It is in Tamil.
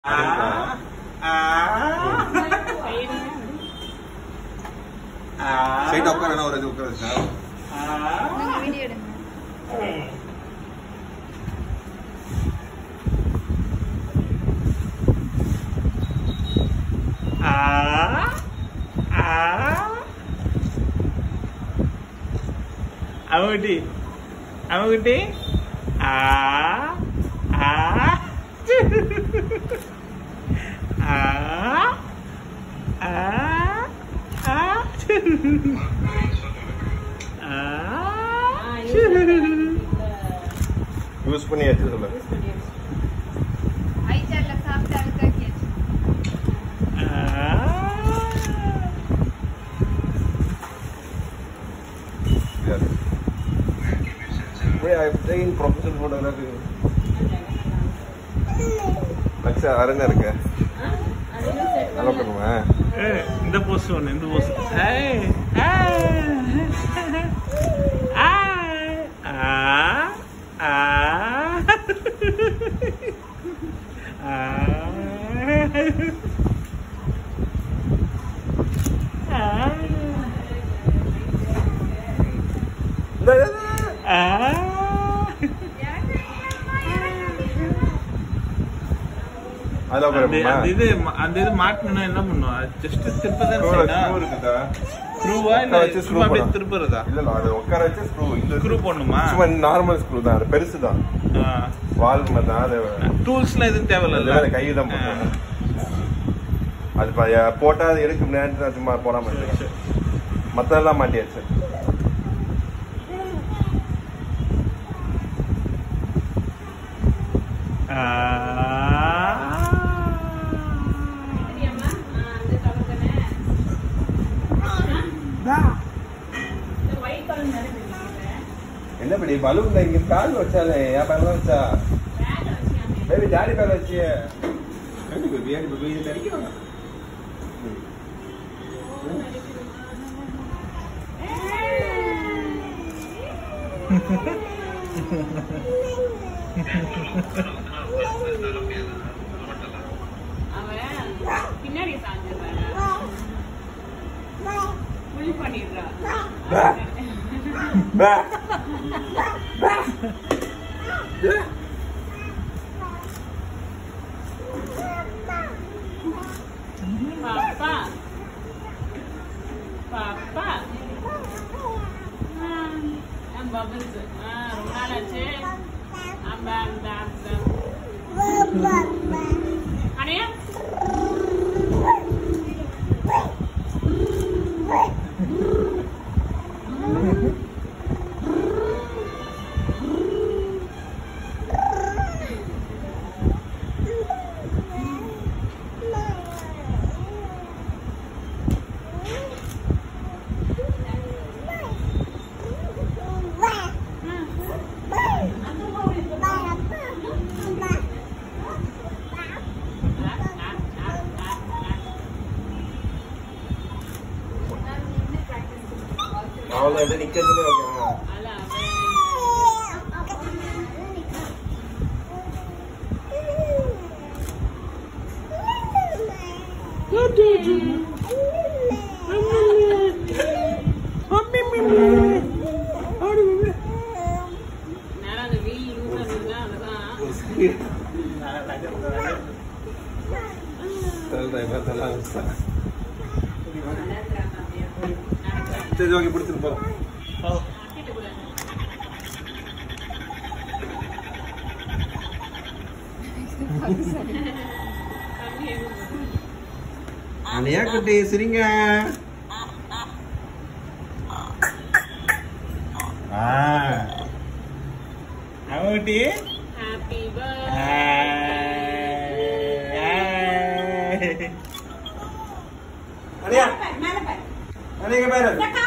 சைட் உட்கார ஒரு உட்கார வச்சா நீங்க வீடியோ எடுங்க அவங்கட்டி அவங்கட்டி ஆ ஆ ஆ ஆ ஆ யூஸ் பண்ணியாச்சு சொல்ல ஐ சேர்ல சாப்பிட்டு அழுக்காக்கியாச்சு ப்ரொஃபஷனல் ஃபோட்டோகிராஃபி லக்ஷா வேற என்ன இருக்கு நல்லா பண்ணுமா இந்த போஸ்ட் ஒன்று இந்த போஸ்ட் அதில் அந்த உட்காரமா அந்த இது அந்த இது மாட்டணும்னா என்ன பண்ணும் ஜஸ்ட் திருப்பதான் ஸ்க்ரூ இருக்குதா ஸ்க்ரூவா இல்ல உட்கார வச்சு சும்மா screw அப்படியே பண்ணலாம். திருப்புறதா இல்ல இல்ல அது உட்கார வச்சு ஸ்க்ரூ இந்த ஸ்க்ரூ போடணுமா சும்மா நார்மல் ஸ்க்ரூ தான் அது பெருசு தான் வால் மாதிரி தான் அது டூல்ஸ்லாம் எதுவும் தேவையில்ல அது கை தான் போட்டோம் அது ப- போட்டா அது எடுக்க நேரத்தில் சும்மா போடாம இருக்கேன் மத்ததெல்லாம் மாட்டியாச்சு என்ன படி பலூன் இங்க கால் வச்சாலே என் பேர்ல வச்சா பேபி டாடி பேர்ல வச்சு பேபி பேபி பேபி இது அடிக்கிறாங்க பின்னாடி சாஞ்சிடுறாங்க புல் பண்ணிடுறா பா பா பாப்பா பாப்பா பபிள்ஸ் ரொம்ப நாள் ஆச்சு அந்த அந்த அந்த அணையா அவளை எப்படி நிக்கிறது ஓகே அல்ல நேரம் அந்த வீல் இருந்தா அதுதான் சரி ஓகே பிடிச்சிட்டு போ அனையா குட்டி சிரிங்க ஆ அவங்கட்டி ஹாப்பி அனையா அனையா பாரு